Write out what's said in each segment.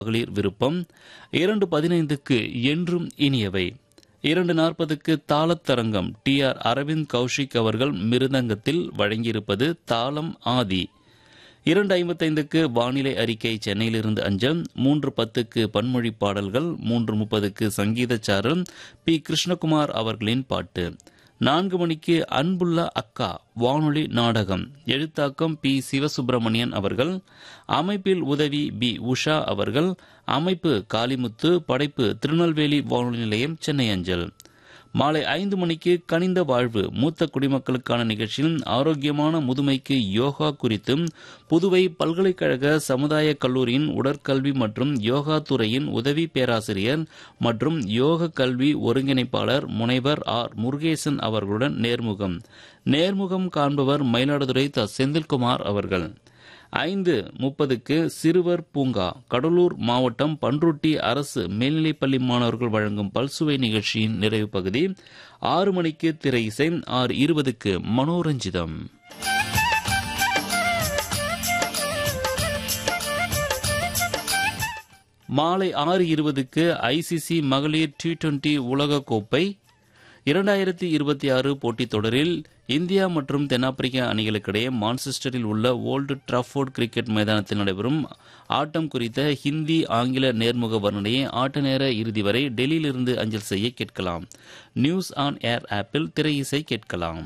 மகளிர் விருப்பம் இரண்டு பதினைந்துக்கு என்றும் இனியவை இரண்டு நாற்பதுக்கு தாளத்தரங்கம் டி ஆர் அரவிந்த் கௌஷிக் அவர்கள் மிருதங்கத்தில் வழங்கியிருப்பது தாளம் ஆதி இரண்டு ஐம்பத்தைந்துக்கு வானிலை அறிக்கை சென்னையிலிருந்து அஞ்சல் மூன்று பத்துக்கு பன்மொழி பாடல்கள் மூன்று முப்பதுக்கு சங்கீதச்சாரல் பி கிருஷ்ணகுமார் அவர்களின் பாட்டு நான்கு மணிக்கு அன்புள்ள அக்கா வானொலி நாடகம் எழுத்தாக்கம் பி சிவசுப்பிரமணியன் அவர்கள் அமைப்பில் உதவி பி உஷா அவர்கள் அமைப்பு காளிமுத்து படைப்பு திருநெல்வேலி வானொலி நிலையம் சென்னை அஞ்சல் மாலை ஐந்து மணிக்கு கனிந்த வாழ்வு மூத்த குடிமக்களுக்கான நிகழ்ச்சியில் ஆரோக்கியமான முதுமைக்கு யோகா குறித்தும் புதுவை பல்கலைக்கழக சமுதாய கல்லூரியின் உடற்கல்வி மற்றும் யோகா துறையின் உதவி பேராசிரியர் மற்றும் யோக கல்வி ஒருங்கிணைப்பாளர் முனைவர் ஆர் முருகேசன் அவர்களுடன் நேர்முகம் நேர்முகம் காண்பவர் மயிலாடுதுறை த செந்தில்குமார் அவர்கள் ஐந்து முப்பதுக்கு சிறுவர் பூங்கா கடலூர் மாவட்டம் பன்ருட்டி அரசு மேல்நிலைப்பள்ளி மாணவர்கள் வழங்கும் பல்சுவை நிகழ்ச்சியின் நிறைவு பகுதி ஆறு மணிக்கு திரை இசை ஆறு இருபதுக்கு மனோரஞ்சிதம் மாலை ஆறு இருபதுக்கு ஐசிசி மகளிர் டி டுவெண்டி உலகக்கோப்பை இரண்டாயிரத்தி இருபத்தி ஆறு போட்டித் தொடரில் இந்தியா மற்றும் தென்னாப்பிரிக்கா அணிகளுக்கிடையே மான்செஸ்டரில் உள்ள ஓல்டு ட்ராஃபோர்ட் கிரிக்கெட் மைதானத்தில் நடைபெறும் ஆட்டம் குறித்த ஹிந்தி ஆங்கில நேர்முக வர்ணனையை ஆட்ட நேர இறுதி வரை டெல்லியிலிருந்து அஞ்சல் செய்ய கேட்கலாம் நியூஸ் ஆன் ஏர் ஆப்பில் திரை இசை கேட்கலாம்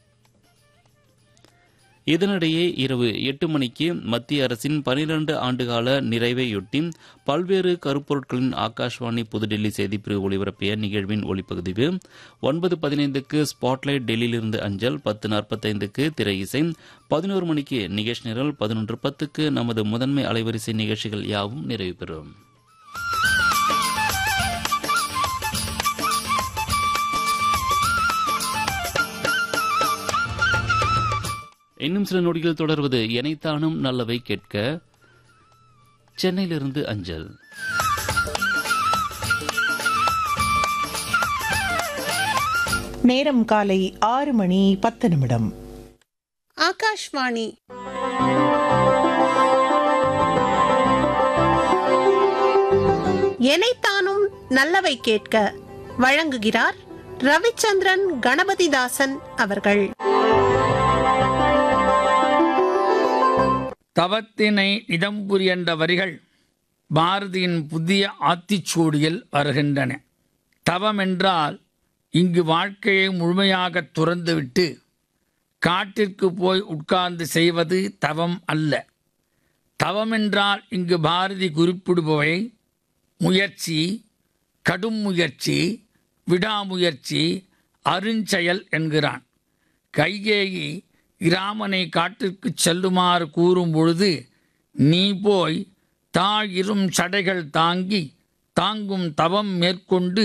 இதனிடையே இரவு எட்டு மணிக்கு மத்திய அரசின் பனிரண்டு ஆண்டுகால நிறைவையொட்டி பல்வேறு கருப்பொருட்களின் ஆகாஷ்வாணி புதுடெல்லி செய்திப்பிரிவு ஒளிபரப்பிய நிகழ்வின் ஒளிப்பதிவு ஒன்பது பதினைந்துக்கு ஸ்பாட்லைட் டெல்லியிலிருந்து அஞ்சல் பத்து நாற்பத்தைந்துக்கு திரை இசை பதினோரு மணிக்கு நிகழ்ச்சி நிரல் பதினொன்று பத்துக்கு நமது முதன்மை அலைவரிசை நிகழ்ச்சிகள் யாவும் நிறைவு பெறும் இன்னும் சில நொடிகள் தொடர்வது எனைத்தானும் நல்லவை கேட்க சென்னையிலிருந்து அஞ்சல் நேரம் காலை ஆறு மணி பத்து நிமிடம் ஆகாஷ்வாணி எனைத்தானும் நல்லவை கேட்க வழங்குகிறார் ரவிச்சந்திரன் கணபதிதாசன் அவர்கள் தவத்தினை நிதம்புரி என்ற வரிகள் பாரதியின் புதிய ஆத்திச்சூடியில் வருகின்றன தவம் என்றால் இங்கு வாழ்க்கையை முழுமையாக துறந்துவிட்டு காட்டிற்கு போய் உட்கார்ந்து செய்வது தவம் அல்ல தவம் என்றால் இங்கு பாரதி குறிப்பிடுபவை முயற்சி கடும் முயற்சி விடாமுயற்சி அருஞ்செயல் என்கிறான் கைகேயி இராமனை காட்டிற்கு செல்லுமாறு கூறும் பொழுது நீ போய் தாயிரும் சடைகள் தாங்கி தாங்கும் தவம் மேற்கொண்டு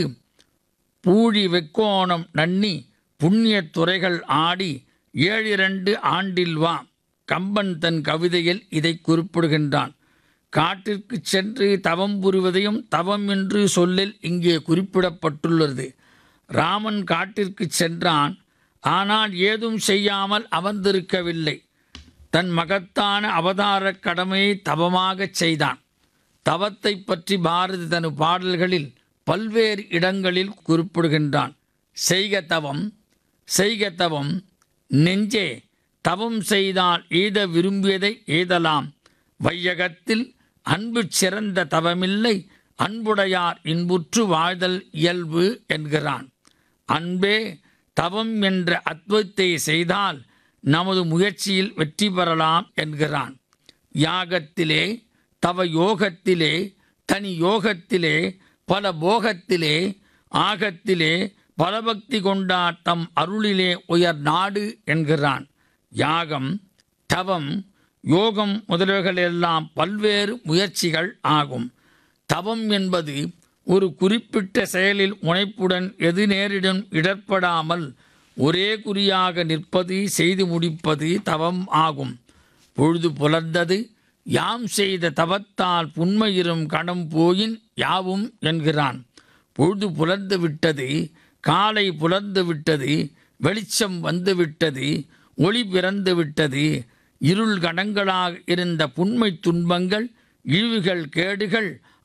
பூழி வெக்கோணம் நன்னி புண்ணிய துறைகள் ஆடி ஏழிரண்டு ஆண்டில் வா கம்பன் தன் கவிதையில் இதை குறிப்பிடுகின்றான் காட்டிற்கு சென்று தவம் புரிவதையும் தவம் என்று சொல்லில் இங்கே குறிப்பிடப்பட்டுள்ளது ராமன் காட்டிற்கு சென்றான் ஆனால் ஏதும் செய்யாமல் அமர்ந்திருக்கவில்லை தன் மகத்தான அவதார கடமையை தவமாகச் செய்தான் தவத்தை பற்றி பாரதி தன் பாடல்களில் பல்வேறு இடங்களில் குறிப்பிடுகின்றான் செய்க தவம் செய்க தவம் நெஞ்சே தவம் செய்தால் எய்த விரும்பியதை எய்தலாம் வையகத்தில் அன்பு சிறந்த தவமில்லை அன்புடையார் இன்புற்று வாழ்தல் இயல்பு என்கிறான் அன்பே தவம் என்ற அத்வைத்தை செய்தால் நமது முயற்சியில் வெற்றி பெறலாம் என்கிறான் யாகத்திலே தவ யோகத்திலே தனி யோகத்திலே பல போகத்திலே ஆகத்திலே பலபக்தி கொண்டார் தம் அருளிலே உயர் நாடு என்கிறான் யாகம் தவம் யோகம் முதலியவைகளெல்லாம் பல்வேறு முயற்சிகள் ஆகும் தவம் என்பது ஒரு குறிப்பிட்ட செயலில் முனைப்புடன் எது நேரிடும் இடர்படாமல் ஒரே குறியாக நிற்பது செய்து முடிப்பது தவம் ஆகும் பொழுது புலர்ந்தது யாம் செய்த தவத்தால் புன்மையிரும் கணம் போயின் யாவும் என்கிறான் பொழுது புலர்ந்து விட்டது காலை புலர்ந்து விட்டது வெளிச்சம் வந்து விட்டது ஒளி பிறந்து விட்டது இருள் கணங்களாக இருந்த புன்மை துன்பங்கள் இழிவுகள் கேடுகள்